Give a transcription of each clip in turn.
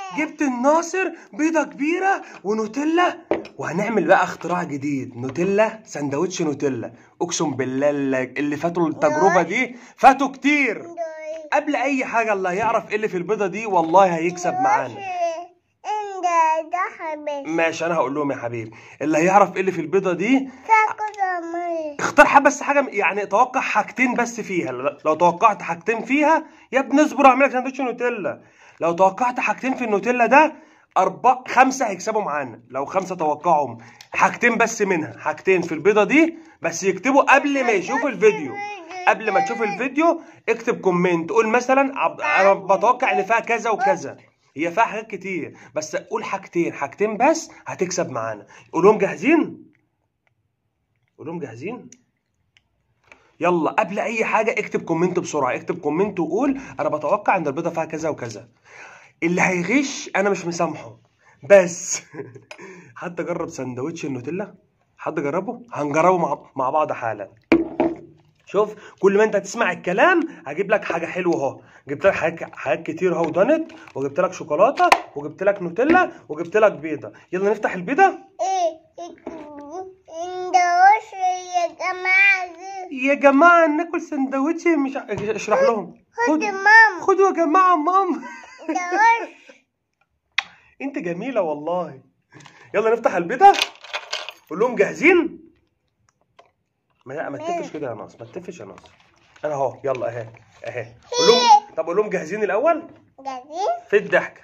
جبت الناصر بيضة كبيرة ونوتيلا وهنعمل بقى اختراع جديد نوتيلا سندوتش نوتيلا اقسم بالله اللي اللي فاتوا التجربة دي فاتوا كتير قبل اي حاجة اللي هيعرف ايه اللي في البيضة دي والله هيكسب معانا انت ده حبيبي ماشي انا هقول لهم يا حبيبي اللي هيعرف ايه اللي في البيضة دي تاكل ميه اختار حاجة بس حاجة يعني توقع حاجتين بس فيها لو توقعت حاجتين فيها يا ابني اصبر اعمل لك سندوتش نوتيلا لو توقعت حاجتين في النوتيلا ده أربعة خمسة هيكسبوا معانا لو خمسة توقعهم حاجتين بس منها حاجتين في البيضة دي بس يكتبوا قبل ما يشوفوا الفيديو قبل ما تشوف الفيديو اكتب كومنت قول مثلا عب- انا بتوقع ان فيها كذا وكذا هي فيها حاجات كتير بس قول حاجتين حاجتين بس هتكسب معانا قولهم جاهزين قولهم جاهزين يلا قبل اي حاجه اكتب كومنت بسرعه اكتب كومنت وقول انا بتوقع ان البيضه فيها كذا وكذا اللي هيغش انا مش مسامحه بس حد جرب سندوتش النوتيلا حد جربه هنجربه مع, مع بعض حالا شوف كل ما انت تسمع الكلام هجيب لك حاجه حلوه اهو جبت لك حاجات حاجات كتير اهو دونت وجبت لك شوكولاته وجبت لك نوتيلا وجبت لك بيضه يلا نفتح البيضه ايه انت وش يا جماعه دي يا جماعه ناكل سندوتش مش ع- اشرح لهم خد ماما خدوا يا جماعه مام انت وش انت جميله والله يلا نفتح البيضه قول لهم جاهزين ما لا ما تتفش كده يا ناس ما تتفش يا ناس انا اهو يلا اهي اهي قول لهم طب قول لهم جاهزين الاول جاهزين في الضحكه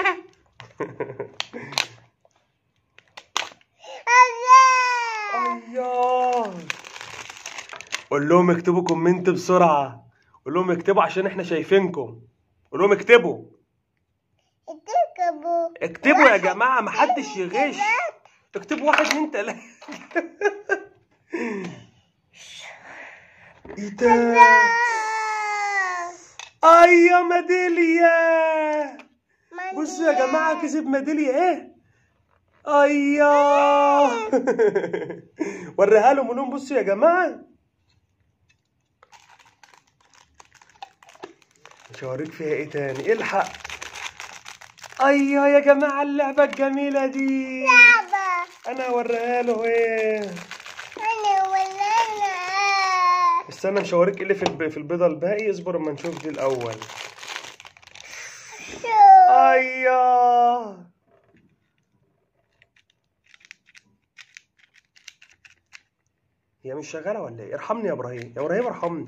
الله اياه قول لهم اكتبوا كومنت بسرعه قول لهم اكتبوا عشان احنا شايفينكم قول لهم اكتبوا اتكبوا اكتبوا يا جماعه ما حدش يغش اكتبوا واحد اتنين تلاته ايه ده اي يا ميداليه بصوا يا جماعه كسب ميداليه ايه اياه وريها لهم قول لهم بصوا يا جماعه مش هوريك فيها ايه تاني الحق ايوه يا جماعه اللعبه الجميله دي لعبة انا هوريها له ايه انا ولا انا استنى مش هوريك ايه اللي في الب... في البيضه الباقي اصبر اما نشوف دي الاول شوف ايوه هي مش شغاله ولا ايه ارحمني يا ابراهيم يا ابراهيم ارحمني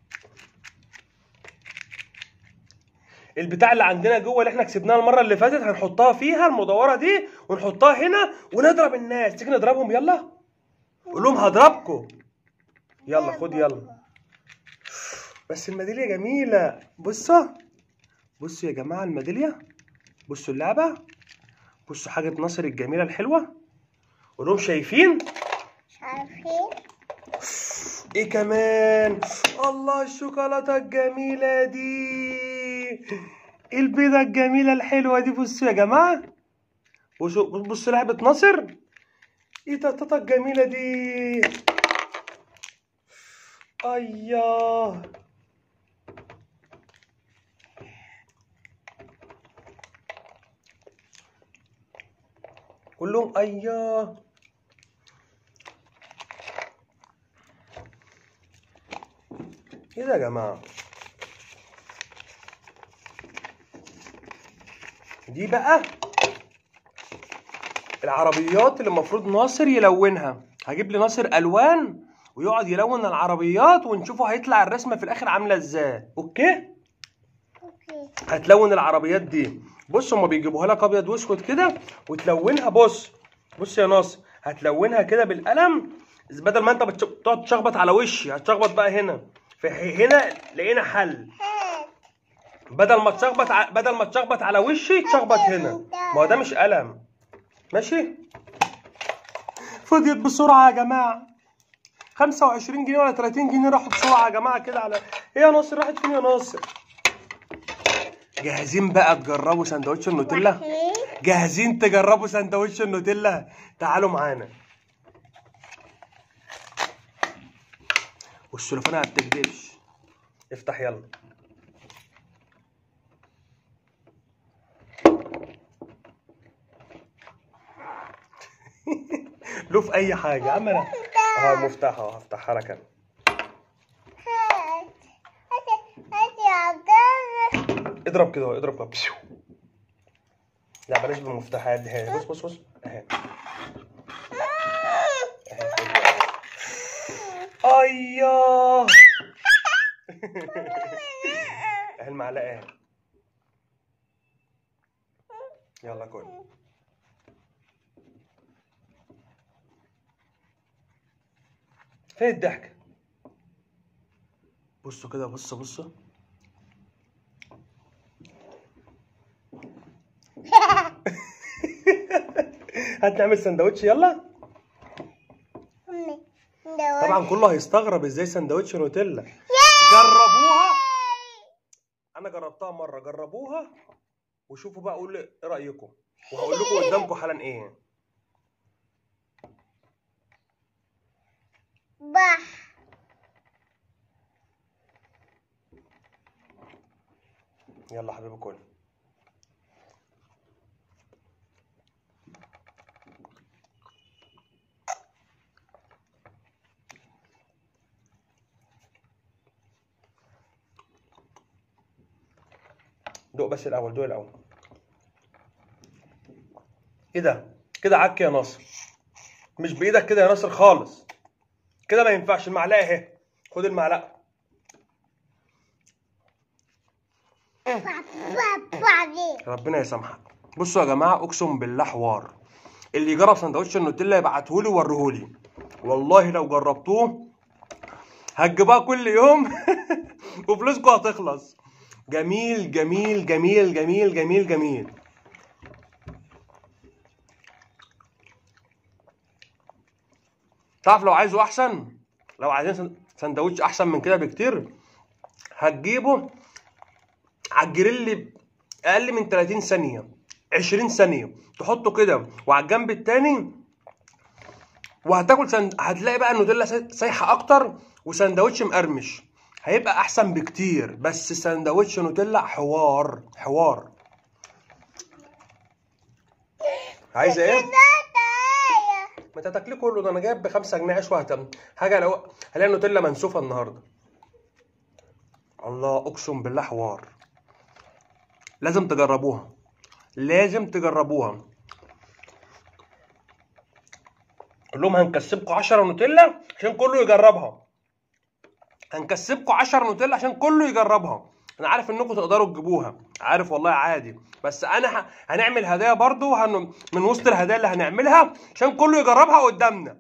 البتاع اللي عندنا جوه اللي احنا كسبناها المره اللي فاتت هنحطها فيها المدوره دي ونحطها هنا ونضرب الناس تيجي نضربهم يلا قول لهم هضربكم يلا خد يلا بس الميداليه جميله بصوا بصوا يا جماعه الميداليه بصوا اللعبه بصوا حاجه ناصر الجميله الحلوه قول لهم شايفين مش عارفين ايه كمان الله الشوكولاته الجميله دي البيضه الجميله الحلوه دي بصوا يا جماعه بصوا بصوا لعبه ناصر ايه تاتا الجميله دي اياه كلهم اياه ايه ده يا جماعه دي بقى العربيات اللي المفروض ناصر يلونها هجيب لي ناصر الوان ويقعد يلون العربيات ونشوفه هيطلع الرسمه في الاخر عامله ازاي اوكي اوكي هتلون العربيات دي بص هما بيجيبوها لك ابيض واسود كده وتلونها بص بص يا ناصر هتلونها كده بالقلم بدل ما انت بتش- بتقعد تشخبط على وشي هتشخبط بقى هنا فهنا لقينا حل هات بدل ما تشخبط ع... بدل ما تشخبط على وشي تشخبط هنا ما هو ده مش قلم ماشي فضيت بسرعه يا جماعه 25 جنيه ولا 30 جنيه راحوا بسرعه يا جماعه كده على ايه يا ناصر راحت فين يا ناصر جاهزين بقى تجربوا سندوتش النوتيلا واحد جاهزين تجربوا سندوتش النوتيلا تعالوا معانا والسلوفانة ما بتكدبش افتح يلا له في اي حاجه يا عم انا اه المفتاح اهو هفتحها لك انا هات هات هات يا عبد اضرب كده اهو اضرب كده بشو. لا بلاش بالمفتاح اديها لي. بص بص بص اهي اياه اهي المعلقه اهي يلا كل فين الضحك بصوا كده بص بص هات نعمل سندوتش يلا أمي طبعا كله هيستغرب ازاي سندوتش نوتيلا جربوها انا جربتها مره جربوها وشوفوا بقى قولوا لي ايه رايكم وهقول لكم قدامكم حالا ايه بح يلا حبيبي كل دوق بس الاول دوق الاول ايه ده كده عك يا ناصر مش بايدك كده يا ناصر خالص كده ما ينفعش المعلقه اهي خد المعلقه بعدين ربنا يسامحك بصوا يا جماعه اقسم بالله حوار اللي يجرب سندوتش النوتيلا يبعتهولي ووريهولي والله لو جربتوه هتجيبوها كل يوم وفلوسكم هتخلص جميل جميل جميل جميل جميل جميل تعرف لو عايزه احسن لو عايزين سن- سندوتش احسن من كده بكتير هتجيبه على الجريل اقل من 30 ثانيه 20 ثانيه تحطه كده وعلى الجنب التاني وهتاكل سند... هتلاقي بقى النوتيلا سا- سايحه اكتر وسندوتش مقرمش هيبقى احسن بكتير بس سندوتش نوتيلا حوار حوار عايزه ايه؟ ما انت هتاكليه كله ده انا جايب ب 5 جنيه عيش وهتم حاجه لو هلاقي النوتيلا منسوفه النهارده الله اقسم بالله حوار لازم تجربوها لازم تجربوها قول لهم هنكسبكم 10 نوتيلا عشان كله يجربها هنكسبكم 10 نوتيلا عشان كله يجربها انا عارف انكم تقدروا تجيبوها عارف والله عادي بس انا ه... هنعمل هدايا برضو هن... من وسط الهدايا اللي هنعملها عشان كله يجربها قدامنا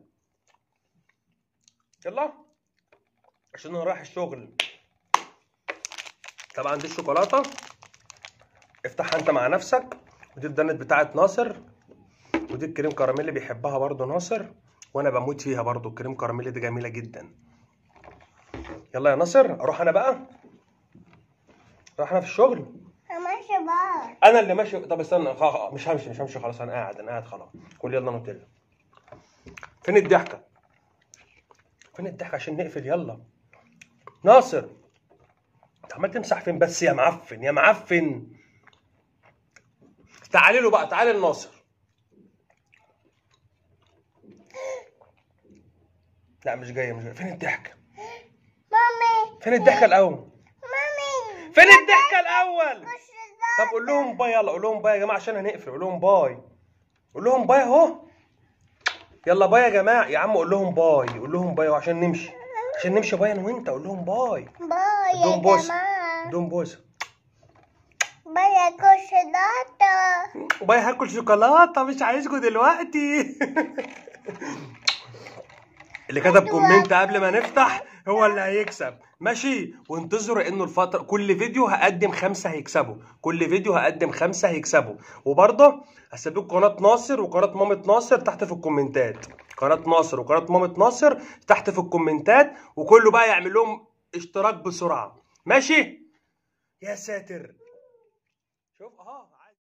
يلا عشان انا رايح الشغل طبعا دي الشوكولاته افتحها انت مع نفسك ودي الدنت بتاعت ناصر ودي الكريم كراميل اللي بيحبها برضو ناصر وانا بموت فيها برضو الكريم كراميل دي جميله جدا يلا يا ناصر اروح انا بقى اروح انا في الشغل ماشي بقى انا اللي ماشي طب استنى خ- خ- مش همشي مش همشي خلاص انا قاعد انا قاعد خلاص قول يلا نوتيلا فين الضحكه فين الضحكه عشان نقفل يلا ناصر انت عمال تمسح فين بس يا معفن يا معفن تعالي له بقى تعالي لناصر لا مش جايه مش جايه فين الضحكه مامي فين الضحكه الاول مامي فين الضحكه الاول مش طب قول لهم باي يلا قول لهم باي يا جماعه عشان هنقفل قول لهم باي قول لهم باي اهو يلا باي يا جماعه يا عم قول لهم باي قول لهم باي أهو عشان نمشي عشان نمشي باي انا وانت قول لهم باي باي يا ادهم بوسه جماعة ادهم بوسه باي يا كوشداتا باي هاكل شوكولاته مش عايزكم دلوقتي اللي كتب كومنت قبل ما نفتح هو اللي هيكسب ماشي وانتظروا انه الفترة كل فيديو هقدم خمسة هيكسبوا كل فيديو هقدم خمسة هيكسبوا وبرضه هسيب لكم قناة ناصر وقناة مامة ناصر تحت في الكومنتات قناة ناصر وقناة مامة ناصر تحت في الكومنتات وكله بقى يعمل لهم اشتراك بسرعة ماشي يا ساتر شوف اهو